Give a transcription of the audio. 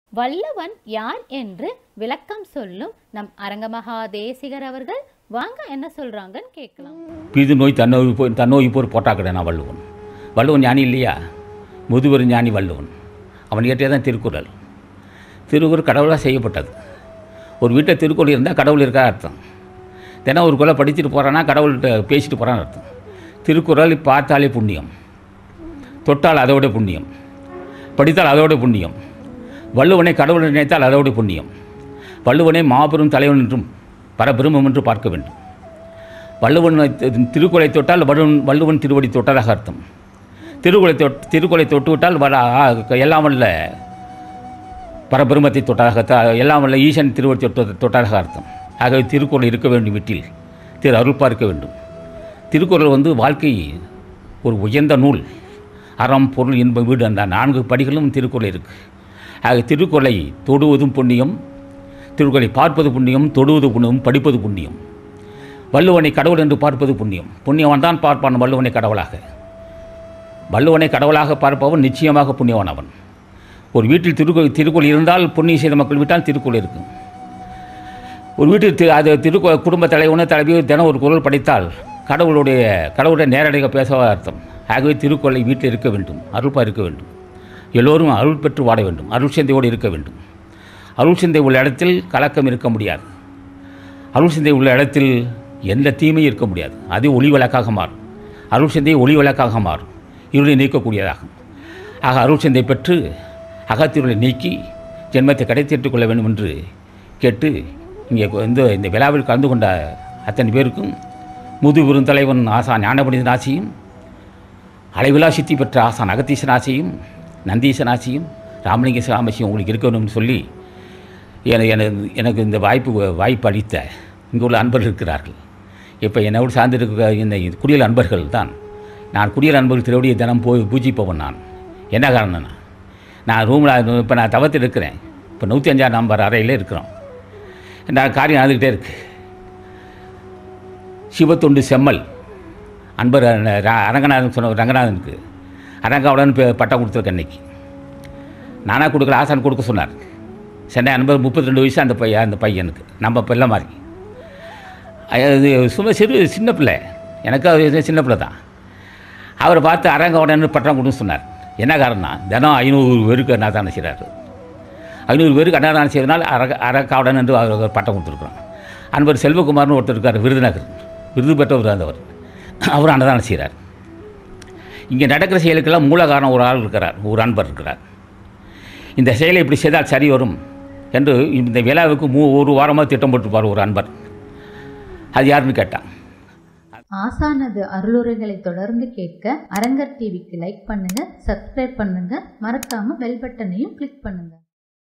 வல்லவன் யார் என்று விளக்கம் சொல்லும் நம் அரங்கமகா தேசிகர் அவர்கள் வாங்க என்ன சொல்றாங்கன்னு கேட்கலாம் பிது நோய் தன்னோய் போய் தன்னோய் போர் போட்டாக்கடை நான் வள்ளுவன் வள்ளுவன் ஞானி இல்லையா முதுவர் ஞானி வள்ளுவன் அவன் இயற்றிய தான் திருக்குறள் திருக்குறள் கடவுளாக செய்யப்பட்டது ஒரு வீட்டில் திருக்குறள் இருந்தால் கடவுள் இருக்கா அர்த்தம் தினம் ஒரு குறை படிச்சுட்டு போகிறான்னா கடவுள்கிட்ட பேசிட்டு போகிறான்னு அர்த்தம் திருக்குறள் பார்த்தாலே புண்ணியம் தொட்டால் அதோட புண்ணியம் படித்தால் அதோட புண்ணியம் வள்ளுவனை கடவுள் நினைத்தால் அதோட புண்ணியம் வள்ளுவனை மாபெரும் தலைவன் என்றும் பரபிரமம் என்று பார்க்க வேண்டும் வள்ளுவன் திருக்குறளை தொட்டால் வள்ளுவன் வள்ளுவன் திருவடி தொட்டதாக அர்த்தம் திருக்குறளை தொட் திருக்குறளை தொட்டு விட்டால் வர ஆ, எல்லாம் வல்ல பரபிரமத்தை தொட்டதாக த- எல்லாம் வல்ல ஈசன் திருவடி தொட்ட தொட்டதாக அர்த்தம் ஆகவே திருக்குறள் இருக்க வேண்டும் வீட்டில் திரு அருள் பார்க்க வேண்டும் திருக்குறள் வந்து வாழ்க்கை ஒரு உயர்ந்த நூல் அறம் பொருள் இன்பம் வீடு அந்த நான்கு படிகளும் திருக்குறள் இருக்குது ஆக திருக்குறளை தொடுவதும் புண்ணியம் திருக்குறளை பார்ப்பது புண்ணியம் தொடுவது புண்ணியம் படிப்பது புண்ணியம் வள்ளுவனை கடவுள் என்று பார்ப்பது புண்ணியம் புண்ணியவன் தான் பார்ப்பான் வள்ளுவனை கடவுளாக வள்ளுவனை கடவுளாக பார்ப்பவன் நிச்சயமாக புண்ணியவன் அவன் ஒரு வீட்டில் திருக்குறள் திருக்குறள் இருந்தால் புண்ணியம் செய்த மக்கள் விட்டால் திருக்குறள் இருக்கும் ஒரு வீட்டில் திரு அது திரு குடும்ப தலைவனோ தலைவியோ தினம் ஒரு குரல் படித்தால் கடவுளுடைய கடவுளுடைய நேரடியாக பேச அர்த்தம் ஆகவே திருக்குறளை வீட்டில் இருக்க வேண்டும் அருள்பா இருக்க வேண்டும் எல்லோரும் அருள் பெற்று வாட வேண்டும் அருள் சிந்தையோடு இருக்க வேண்டும் அருள் சிந்தை உள்ள இடத்தில் கலக்கம் இருக்க முடியாது அருள் சிந்தை உள்ள இடத்தில் எந்த தீமையும் இருக்க முடியாது அது ஒளி விளக்காக மாறும் அருள் சிந்தை ஒளி விளக்காக மாறும் இருளை நீக்கக்கூடியதாகும் ஆக அருள் சிந்தை பெற்று அகத்திருளை நீக்கி ஜென்மத்தை கடைத்தேற்றுக் கொள்ள வேண்டும் என்று கேட்டு இங்கே இந்த இந்த விழாவில் கலந்து கொண்ட அத்தனை பேருக்கும் முது பெருந்தலைவன் ஆசான் ஞானபண்டிதன் ஆசியும் அளவிலா சித்தி பெற்ற ஆசான் அகத்தீசன் ஆசியும் நந்தீசன் ஆசியும் ராமலிங்க சாமசியும் உங்களுக்கு இருக்க வேணும்னு சொல்லி என எனது எனக்கு இந்த வாய்ப்பு வாய்ப்பு அளித்த இங்கே உள்ள அன்பர்கள் இருக்கிறார்கள் இப்போ என்னோடு சார்ந்திருக்கிற இந்த குடியல் அன்பர்கள் தான் நான் குடியல் அன்பர்கள் திருவடியை தினம் போய் பூஜிப்பவன் நான் என்ன காரணம்னா நான் ரூமில் இப்போ நான் தவத்தில் இருக்கிறேன் இப்போ நூற்றி அஞ்சாம் நம்பர் அறையில் இருக்கிறோம் நான் காரியம் நடந்துக்கிட்டே இருக்கு சிவத்தொண்டு செம்மல் அன்பர் ர- அரங்கநாதன் சொன்ன ரங்கநாதனுக்கு அரங்காவுடன் பே- பட்டம் கொடுத்துருக்க அன்னைக்கு நானாக கொடுக்கல ஆசான் கொடுக்க சொன்னார் சென்னை அன்பர் முப்பத்தி ரெண்டு வயசு அந்த பையன் அந்த பையனுக்கு நம்ம பிள்ளை மாதிரி அது சும்மா சிறு சின்ன பிள்ளை எனக்கு அவர் சின்ன பிள்ளை தான் அவரை பார்த்து அரங்கவுடன் பட்டம் கொடுக்க சொன்னார் என்ன காரணம் தினம் ஐநூறு பேருக்கு அன்னதானம் செய்கிறாரு ஐநூறு பேருக்கு அன்னதானம் செய்வதனால் அரக அரக்காவுடன் என்று அவர் ஒரு பட்டம் கொடுத்துருக்குறோம் அன்பர் செல்வகுமார்னு ஒருத்தர் இருக்கார் விருதுநகர் விருது பெற்றவர் அந்த அவர் அவர் அன்னதானம் செய்கிறார் இங்கே நடக்கிற செயலுக்கெல்லாம் மூல காரணம் ஒரு ஆள் இருக்கிறார் ஒரு அன்பர் இருக்கிறார் இந்த செயலை இப்படி செய்தால் சரி வரும் என்று இந்த விழாவுக்கு மூ ஒரு வாரமாக திட்டம் போட்டுப்பார் ஒரு அன்பர் அது யாருன்னு கேட்டான் ஆசானது அருளுரைகளை தொடர்ந்து கேட்க அரங்கர் டிவிக்கு லைக் பண்ணுங்க சப்ஸ்கிரைப் பண்ணுங்க மறக்காம பெல் பட்டனையும் கிளிக் பண்ணுங்க